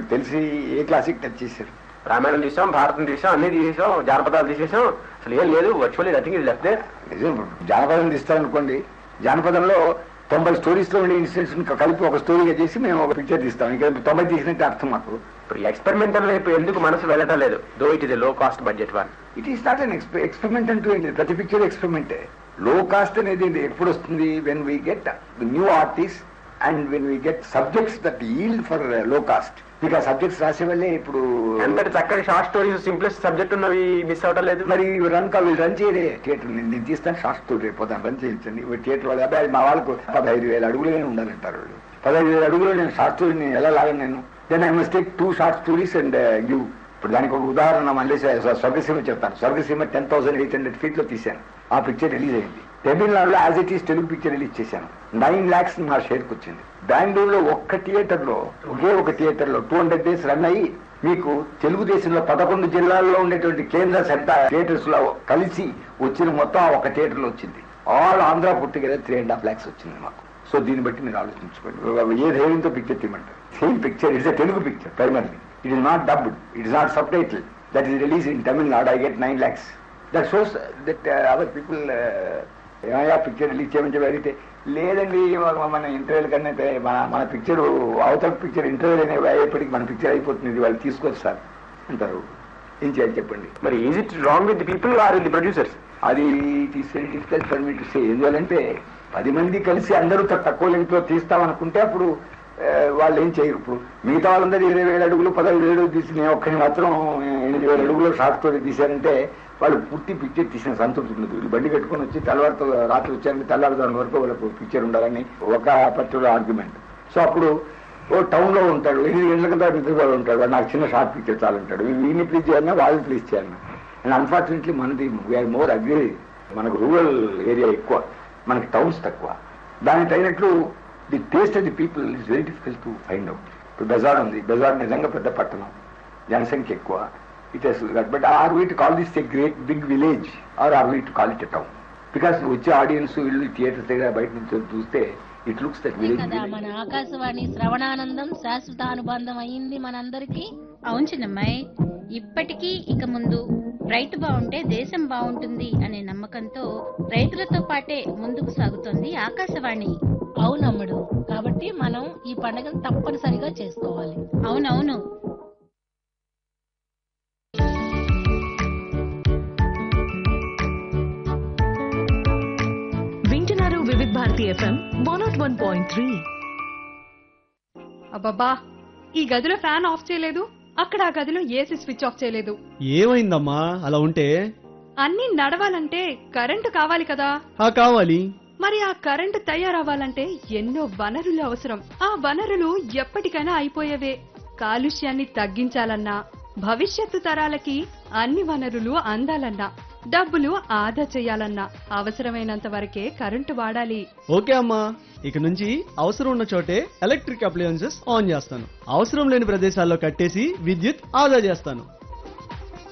మీకు తెలిసి ఏ classic touch చేశారు రామాయణం తీసాం భారతం తీసాం అన్ని తీసేసాం జానపదాలు తీసేసాం అసలు ఏం లేదు వర్చువల్లీ నథింగ్ ఇస్ లెఫ్ట్ నిజం జానపదం తీస్తారనుకోండి జానపదంలో తొంభై స్టోరీస్ లో ఉండే ఇన్సిడెంట్స్ కలిపి ఒక స్టోరీగా చేసి మేము ఒక పిక్చర్ తీస్తాం ఇంకా తొంభై తీసినట్టు అర్థం మాకు ఇప్పుడు ఎక్స్పెరిమెంటల్ వైపు ఎందుకు మనసు వెళ్ళటం లేదు though it is low cost budget one it is not an experiment అంటూ ఏంటి ప్రతి పిక్చర్ ఎక్స్పెరిమెంటే లో కాస్ట్ అనేది ఎప్పుడు వస్తుంది when we get new artist and when we get subjects that yield for low cost మీకు ఆ సబ్జెక్ట్స్ రాసే వాళ్ళే ఇప్పుడు ఎంతటి చక్కటి షార్ట్ స్టోరీస్ సింప్లెస్ట్ సబ్జెక్ట్ ఉన్నవి మిస్ అవటం లేదు మరి రన్ కా వీళ్ళు రన్ చేయలే థియేటర్ నేను నేను తీస్తాను షార్ట్ స్టోరీ రేపు పోతాను రన్ చేయించండి థియేటర్ వాళ్ళు అబ్బాయి మా వాళ్ళకు పదహైదు వేల అడుగులే ఉండాలంటారు వాళ్ళు పదహైదు వేల అడుగులో నేను షార్ట్ స్టోరీ నేను ఎలా లాగను నేను then I must take two short stories and give ఇప్పుడు దానికి ఒక ఉదాహరణ మళ్ళీ స్వ- స్వర్గసీమ చెప్తాను Swargaseema ten thousand eight hundred feet లో తీశాను ఆ పిక్చర్ రిలీజ్ అయింది తమిళనాడులో as it is Telugu picture release చేశాను నైన్ లాక్స్ నా షేర్కి వచ్చింది బెంగళూరులో ఒక్క థియేటర్ లో ఒకే ఒక థియేటర్ లో టూ హండ్రెడ్ డేస్ రన్ అయ్యి మీకు తెలుగుదేశంలో పదకొండు జిల్లాల్లో ఉండేటువంటి కేంద్ర సెంటర్ థియేటర్స్ లో కలిసి వచ్చిన మొత్తం ఆ ఒక థియేటర్ లో వచ్చింది ఆల్ ఆంధ్ర పుట్టిగల త్రీ అండ్ హాఫ్ లాక్స్ వచ్చింది మాకు సో దీన్ని బట్టి మీరు ఆలోచించుకోండి ఏ ధైర్యంతో పిక్చర్ తీయమంటారు same picture it's a Telugu picture primarily it is not dubbed it is not subtitle that is release in Tamil Nadu I get nine lakhs that shows that our people ఏమయ్యా పిక్చర్ రిలీజ్ చేయమని చెప్పి అడిగితే లేదండి మన- మన ఇంటర్వ్యూల కన్నా అయితే మన మన పిక్చర్ అవతల పిక్చర్ ఇంటర్వ్యూ అయ్యేప్పటికి మన పిక్చర్ అయిపోతుంది ఇది వాళ్ళు తీసుకోవచ్చు సార్ అంటారు ఏం చేయాలి చెప్పండి మరి is it wrong with people or with producers అది it is very difficult for me to say ఎందువల్లంటే పది మంది కలిసి అందరూ త- తక్కువ లెంగ్త్లో తీస్తామనుకుంటే అప్పుడు ఆ, వాళ్ళు ఏం చేయరు ఇప్పుడు మిగతా వాళ్ళందరూ ఇరవై వేల అడుగులు పదహైదు వేలు తీసి నేను ఒక్కని మాత్రం ఎనిమిది వేల అడుగులు షార్ట్ స్టోరీ తీశారంటే వాళ్ళు పూర్తి పిక్చర్ తీసిన సంతృప్తి ఉండదు వీళ్ళు బండి కట్టుకొని వచ్చి తెల్లవారితో రాత్రి వచ్చారంటే తెల్లవారుదాని వరకు వాళ్ళకు పిక్చర్ ఉండాలని ఒక పర్టికులర్ ఆర్గ్యుమెంట్ సో అప్పుడు ఓ టౌన్ లో ఉంటాడు ఎనిమిది గంటల కింద నిద్రపోయి ఉంటాడు వాడు నాకు చిన్న షార్ట్ పిక్చర్ చాలు ఉంటాడు వీడిని ప్లీజ్ చేయాలన్నా వాళ్ళని ప్లీజ్ చేయాలన్నా అండ్ అన్ఫార్చునేట్లీ మనది వీఆర్ మోర్ అగ్రి మనకు రూరల్ ఏరియా ఎక్కువ మనకి టౌన్స్ తక్కువ దానికి తగినట్లు the taste of the people is very difficult to find out ఇప్పుడు బెజార్ ఉంది బెజార్ నిజంగా పెద్ద పట్టణం జనసంఖ్య ఎక్కువ it has but are we to call this a great big village or are we to call it a town because వచ్చే ఆడియన్స్ వీళ్ళు థియేటర్స్ దగ్గర బయట నుంచి చూస్తే ఇట్ లుక్స్ దట్ అంతే విలేజ్ కదా మన ఆకాశవాణి శ్రవణానందం శాశ్వత అనుబంధం అయింది మనందరికీ అవును చిన్నమ్మాయి ఇప్పటికీ ఇక ముందు రైతు బాగుంటే దేశం బాగుంటుంది అనే నమ్మకంతో రైతులతో పాటే ముందుకు సాగుతోంది ఆకాశవాణి అవునమ్ముడు కాబట్టి మనం ఈ పండుగను తప్పనిసరిగా చేసుకోవాలి అవునవును వింటున్నారు Vividh Bharati FM one nought one point three అబ్బబ్బా ఈ గదిలో ఫ్యాన్ ఆఫ్ చేయలేదు అక్కడ ఆ గదిలో ఏసీ స్విచ్ ఆఫ్ చేయలేదు ఏమైందమ్మా అలా ఉంటే అన్నీ నడవాలంటే కరెంటు కావాలి కదా ఆ కావాలి మరి ఆ కరెంటు తయారవ్వాలంటే ఎన్నో వనరులు అవసరం ఆ వనరులు ఎప్పటికైనా అయిపోయేవే కాలుష్యాన్ని తగ్గించాలన్నా భవిష్యత్తు తరాలకి అన్ని వనరులు అందాలన్నా డబ్బులు ఆదా చేయాలన్నా అవసరమైనంత వరకే కరెంటు వాడాలి ఓకే అమ్మా ఇక నుంచి అవసరం ఉన్న చోటే ఎలక్ట్రిక్ అప్లయన్సెస్ ఆన్ చేస్తాను అవసరం లేని ప్రదేశాల్లో కట్టేసి విద్యుత్ ఆదా చేస్తాను